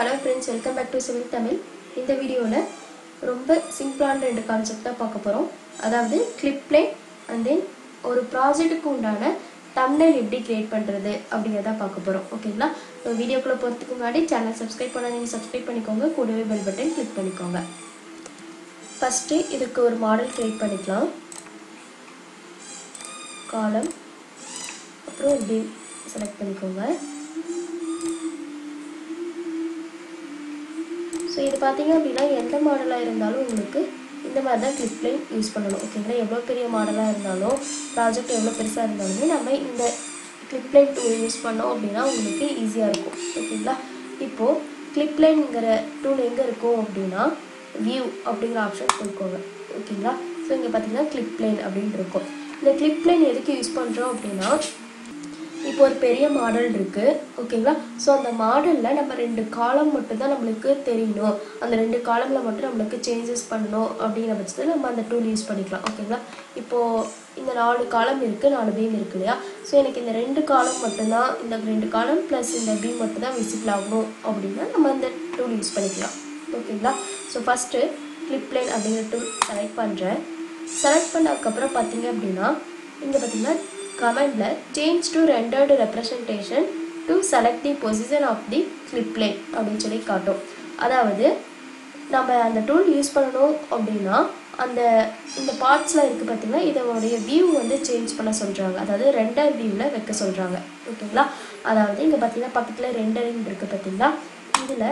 hello friends welcome back to civil Tamil இந்த வீடியோவில் ரொம்ப சிம்பிளான ரெண்டு கான்செப்ட் தான் பார்க்க போகிறோம் அதாவது கிளிப் ப்ளே அண்ட் தென் ஒரு ப்ராஜெக்ட்டுக்கு உண்டான தம்னைல் எப்படி கிரியேட் பண்ணுறது அப்படிங்கிறத பார்க்க போகிறோம் ஓகேங்களா ஸோ வீடியோக்குள்ளே போகிறதுக்கு முன்னாடி சேனல் சப்ஸ்கிரைப் பண்ணாதீங்க சப்ஸ்கிரைப் பண்ணிக்கோங்க கூடவே பெல் பட்டன் கிளிக் பண்ணிக்கோங்க ஃபஸ்ட்டு இதுக்கு ஒரு மாடல் கிரியேட் பண்ணிக்கலாம் காலம் அப்புறம் இப்படி செலக்ட் பண்ணிக்கோங்க ஸோ இது பார்த்தீங்க அப்படின்னா எந்த மாடலாக இருந்தாலும் உங்களுக்கு இந்த மாதிரி தான் கிளிப் லைன் யூஸ் பண்ணணும் ஓகேங்களா எவ்வளோ பெரிய மாடலாக இருந்தாலும் ப்ராஜெக்ட் எவ்வளோ பெருசாக இருந்தாலுமே நம்ம இந்த கிளிப் லைன் டூல் யூஸ் பண்ணோம் அப்படின்னா உங்களுக்கு ஈஸியாக இருக்கும் ஓகேங்களா இப்போது கிளிப் லைன்ங்கிற டூல் எங்கே இருக்கும் அப்படின்னா வியூ அப்படிங்கிற ஆப்ஷன் கொடுக்கோங்க ஓகேங்களா ஸோ இங்கே பார்த்தீங்கன்னா கிளிப் லைன் அப்படின்னு இருக்கும் இந்த கிளிப் லைன் எதுக்கு யூஸ் பண்ணுறோம் அப்படின்னா இப்போ ஒரு பெரிய மாடல் இருக்குது ஓகேங்களா ஸோ அந்த மாடலில் நம்ம ரெண்டு காலம் மட்டும்தான் நம்மளுக்கு தெரியணும் அந்த ரெண்டு காலமில் மட்டும் நம்மளுக்கு சேஞ்சஸ் பண்ணணும் அப்படிங்கிற பட்சத்தில் நம்ம அந்த டூல் யூஸ் பண்ணிக்கலாம் ஓகேங்களா இப்போது இந்த நாலு காலம் இருக்குது நாலு பீம் இருக்கு இல்லையா ஸோ எனக்கு இந்த ரெண்டு காலம் மட்டும்தான் இந்த ரெண்டு காலம் ப்ளஸ் இந்த பீம் மட்டும் தான் விசிபிள் ஆகணும் அப்படின்னா நம்ம அந்த டூல் யூஸ் பண்ணிக்கலாம் ஓகேங்களா ஸோ ஃபஸ்ட்டு கிளிப் லைன் அப்படிங்கிற டூல் செலக்ட் பண்ணுறேன் செலக்ட் பண்ணதுக்கப்புறம் பார்த்தீங்க அப்படின்னா இங்கே பார்த்தீங்கன்னா கமெண்டில் change to rendered representation to select the position of the clip line அப்படின்னு சொல்லி காட்டும் அதாவது நம்ம அந்த டூல் யூஸ் பண்ணணும் அப்படின்னா அந்த இந்த பார்ட்ஸில் இருக்குது பார்த்தீங்கன்னா இதோடைய வியூ வந்து சேஞ்ச் பண்ண சொல்கிறாங்க அதாவது ரெண்டர் வியூவில் வைக்க சொல்கிறாங்க ஓகேங்களா அதாவது இங்கே பார்த்தீங்கன்னா பக்கத்தில் ரெண்டரிங் இருக்குது பார்த்தீங்களா இதில்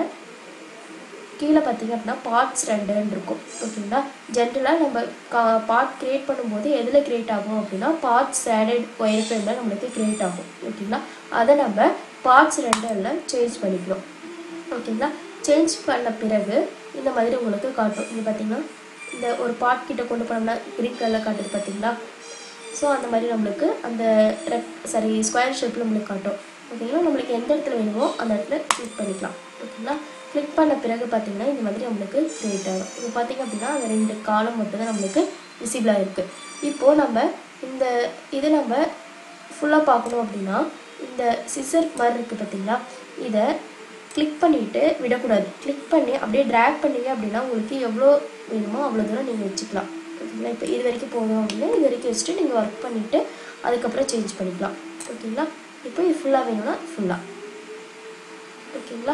கீழே பார்த்தீங்க அப்படின்னா பார்ட்ஸ் ரெண்டுன்னு இருக்கும் ஓகேங்களா ஜென்ரலாக நம்ம கா பார்ட் க்ரியேட் பண்ணும்போது எதில் க்ரியேட் ஆகும் அப்படின்னா பார்ட்ஸ் ஆடட் ஒயர் ஃப்ரேமில் நம்மளுக்கு க்ரியேட் ஆகும் ஓகேங்களா அதை நம்ம பார்ட்ஸ் ரெண்டில் சேஞ்ச் பண்ணிக்கிறோம் ஓகேங்களா சேஞ்ச் பண்ண பிறகு இந்த மாதிரி உங்களுக்கு காட்டும் இது பார்த்தீங்கன்னா இந்த ஒரு பார்ட் கிட்ட கொண்டு போனோம்னா க்ரீன் கலரில் காட்டுது பார்த்தீங்களா ஸோ அந்த மாதிரி நம்மளுக்கு அந்த ரெக் சாரி ஸ்கொயர் ஷேப்பில் நம்மளுக்கு காட்டும் ஓகேங்களா நம்மளுக்கு எந்த இடத்துல வேணுமோ அந்த இடத்துல கிளிக் பண்ணிக்கலாம் ஓகேங்களா கிளிக் பண்ண பிறகு பார்த்தீங்கன்னா இந்த மாதிரி நம்மளுக்கு க்ரியேட் ஆகும் இப்போ பார்த்தீங்க அப்படின்னா அந்த ரெண்டு காலம் மட்டும் தான் நம்மளுக்கு விசிபிளாக இருக்குது இப்போது நம்ம இந்த இது நம்ம ஃபுல்லாக பார்க்கணும் அப்படின்னா இந்த சிசர் மாதிரி இருக்குது பார்த்தீங்களா இதை கிளிக் பண்ணிவிட்டு விடக்கூடாது கிளிக் பண்ணி அப்படியே ட்ராக் பண்ணீங்க அப்படின்னா உங்களுக்கு எவ்வளோ வேணுமோ அவ்வளோ தூரம் நீங்கள் வச்சுக்கலாம் ஓகேங்களா இப்போ இது வரைக்கும் போதும் அப்படின்னா இது வரைக்கும் வச்சுட்டு நீங்கள் ஒர்க் பண்ணிவிட்டு அதுக்கப்புறம் சேஞ்ச் பண்ணிக்கலாம் ஓகேங்களா இப்போ இது ஃபுல்லாக வேணும்னா ஃபுல்லாக ஓகேங்களா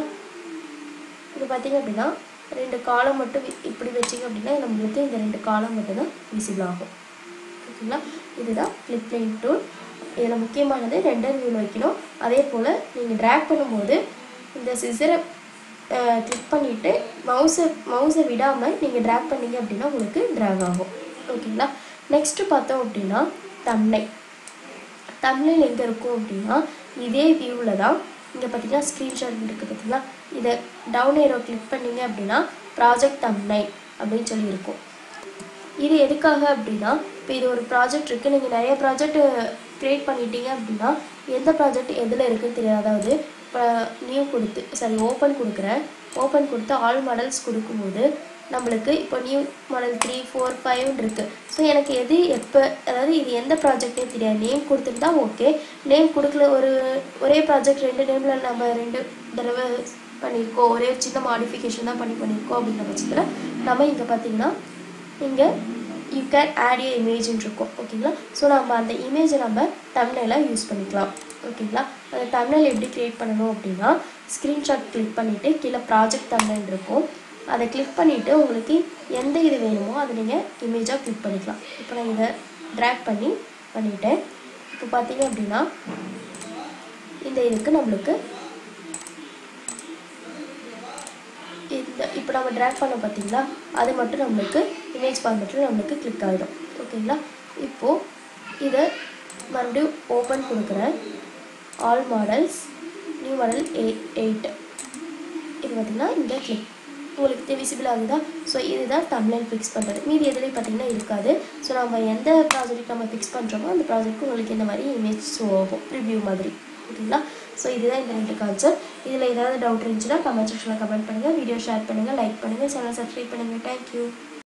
இது பார்த்தீங்க அப்படின்னா ரெண்டு காலம் மட்டும் வி- இப்படி வச்சிங்க அப்படின்னா நம்மளுக்கு இந்த ரெண்டு காலம் மட்டும் தான் விசிபிள் ஆகும் ஓகேங்களா இதுதான் ஃப்ளிப் லைன் டூல் இதில் முக்கியமானது ரெண்டர் வியூவில் வைக்கணும் அதே போல் நீங்கள் ட்ராக் பண்ணும்போது இந்த சிசரை கிளிக் பண்ணிவிட்டு மவுஸை மவுஸை விடாமல் நீங்கள் ட்ராக் பண்ணீங்க அப்படின்னா உங்களுக்கு ட்ராக் ஆகும் ஓகேங்களா நெக்ஸ்ட்டு பார்த்தோம் அப்படின்னா தம்னை தமிழில் எங்கே இருக்கும் அப்படின்னா இதே வியூவில் தான் இங்கே பார்த்தீங்கன்னா ஸ்க்ரீன்ஷாட் இருக்குது பார்த்தீங்களா இதை டவுன் ஏரோ கிளிக் பண்ணீங்க அப்படின்னா ப்ராஜெக்ட் தம்னை அப்படின்னு சொல்லி இருக்கும் இது எதுக்காக அப்படின்னா இப்போ இது ஒரு ப்ராஜெக்ட் இருக்குது நீங்கள் நிறைய ப்ராஜெக்ட் க்ரியேட் பண்ணிட்டீங்க அப்படின்னா எந்த ப்ராஜெக்ட் எதில் இருக்குன்னு தெரியாது அதாவது இப்போ நியூ கொடுத்து சாரி ஓப்பன் கொடுக்குறேன் ஓப்பன் கொடுத்து ஆல் மாடல்ஸ் கொடுக்கும்போது நம்மளுக்கு இப்போ நியூ மாடல் த்ரீ ஃபோர் ஃபைவ்னு இருக்குது ஸோ எனக்கு எது எப்போ அதாவது இது எந்த ப்ராஜெக்டே தெரியாது நேம் கொடுத்துருந்தா ஓகே நேம் கொடுக்கல ஒரு ஒரே ப்ராஜெக்ட் ரெண்டு நேமில் நம்ம ரெண்டு தடவை பண்ணியிருக்கோம் ஒரே சின்ன மாடிஃபிகேஷன் தான் பண்ணி பண்ணியிருக்கோம் அப்படிங்கிற பட்சத்தில் நம்ம இங்கே பார்த்தீங்கன்னா இங்கே யூ கேன் ஆட் ஏ இமேஜ்னு இருக்கும் ஓகேங்களா ஸோ நம்ம அந்த இமேஜை நம்ம தமிழில் யூஸ் பண்ணிக்கலாம் ஓகேங்களா அந்த தமிழ் எப்படி க்ரியேட் பண்ணணும் அப்படின்னா ஸ்க்ரீன்ஷாட் கிளிக் பண்ணிவிட்டு கீழே ப்ராஜெக்ட் தமிழ் இருக்கும் அதை கிளிக் பண்ணிவிட்டு உங்களுக்கு எந்த இது வேணுமோ அதை நீங்கள் இமேஜாக கிளிக் பண்ணிக்கலாம் இப்போ நான் இதை ட்ராக் பண்ணி பண்ணிட்டேன் இப்போ பார்த்தீங்க அப்படின்னா இந்த இதுக்கு நம்மளுக்கு இந்த இப்போ நம்ம ட்ராக் பண்ண பார்த்தீங்களா அது மட்டும் நம்மளுக்கு இமேஜ் ஃபார்மேட்டில் நம்மளுக்கு கிளிக் ஆகிடும் ஓகேங்களா இப்போது இதை மறுபடியும் ஓப்பன் கொடுக்குறேன் all models new model eight eight இது பார்த்திங்கன்னா இந்த கிளிக் உங்களுக்கு விசிபிள் ஆகுதா ஸோ இதுதான் தமிழ் ஃபிக்ஸ் பண்ணுறது மீதி எதுலேயும் பார்த்தீங்கன்னா இருக்காது ஸோ நம்ம எந்த ப்ராஜெக்ட் நம்ம ஃபிக்ஸ் பண்ணுறோமோ அந்த ப்ராஜெக்ட்க்கு உங்களுக்கு இந்த மாதிரி இமேஜ் ஷோ ஆகும் ரிவ்யூ மாதிரி ஓகேங்களா ஸோ இதுதான் இந்த ரெண்டு கான்செப்ட் இதில் ஏதாவது டவுட் இருந்துச்சுன்னா கமெண்ட் செக்ஷனில் கமெண்ட் பண்ணுங்கள் வீடியோ ஷேர் பண்ணுங்கள் லைக் பண்ணுங்கள் சேனல் சப்ஸ்கிரைப் பண்ணுங்கள் தேங்க்யூ